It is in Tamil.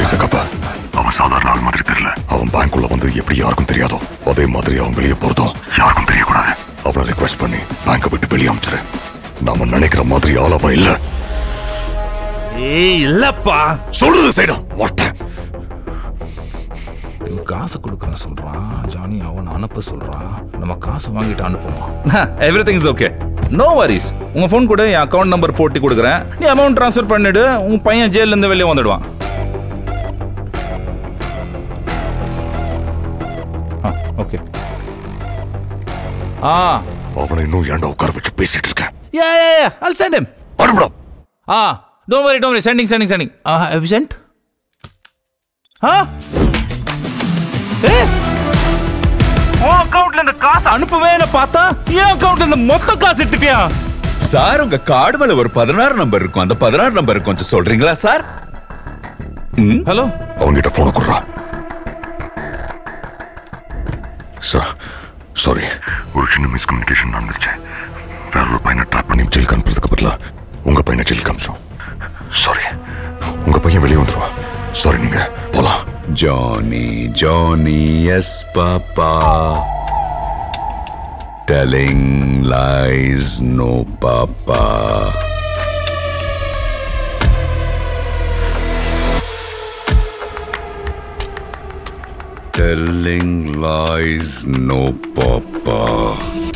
சகப்ப அவன் சாதாரண ஆள் மாதிரி தெரியல அவன் பேங்க்குள்ள வந்து எப்படி யாருக்கும் தெரியாதோ அதே மாதிரி அவன் வெளியே போறதும் யாருக்கும் தெரியக்கூடாது அவனை ரிக்வெஸ்ட் பண்ணி பேங்கை விட்டு வெளியே அமிச்சிரு நாம நினைக்கிற மாதிரி ஆளவன் இல்ல ஏய் இல்லப்பா சொல்றது சைடா ஒட்ட இவன் காசு கொடுக்குறேன் சொல்றான் ஜானி அவன் அனுப்ப சொல்றான் நம்ம காசு வாங்கிட்டு அனுப்புவோம் everything is okay no worries உங்க ஃபோன் கூட என் அக்கௌண்ட் நம்பர் போட்டு கொடுக்குறேன் நீ அமௌண்ட் ட்ரான்ஸ்ஃபர் பண்ணிடு உங்க பையன் ஜெயில இருந்து வெளியே வந்துடுவான் ஆ ஓகே ஆ அவனை இன்னும் ஏன்டா உட்கார வச்சு பேசிட்டு இருக்க yeah yeah yeah I'll send him அனுப்புடா ஆ don't worry don't worry sending sending sending ah have sent ah ஏ உன் அக்கவுண்ட்ல இந்த காசு அனுப்பவேன்னு பார்த்தா என் அக்கவுண்ட்ல இந்த மொத்த காசு எடுத்துட்டியா சார் உங்க கார்டு மேல ஒரு பதினாறு நம்பர் இருக்கும் அந்த பதினாறு நம்பர் கொஞ்சம் சொல்றீங்களா சார் ம் ஹலோ அவன்கிட்ட போன குடுறா சார் சாரி ஒரு சின்ன மிஸ்கம்யூனிகேஷன் நடந்துருச்சு வேற ஒரு பையனை ட்ராப் பண்ணி ஜெயிலுக்கு அனுப்புறதுக்கு பதிலா உங்க பையனை ஜெயிலுக்கு அனுப்பிச்சோம் சாரி உங்க பையன் வெளியே வந்துருவா சாரி நீங்க போலாம் Johnny Johnny yes papa telling lies no papa telling lies no papa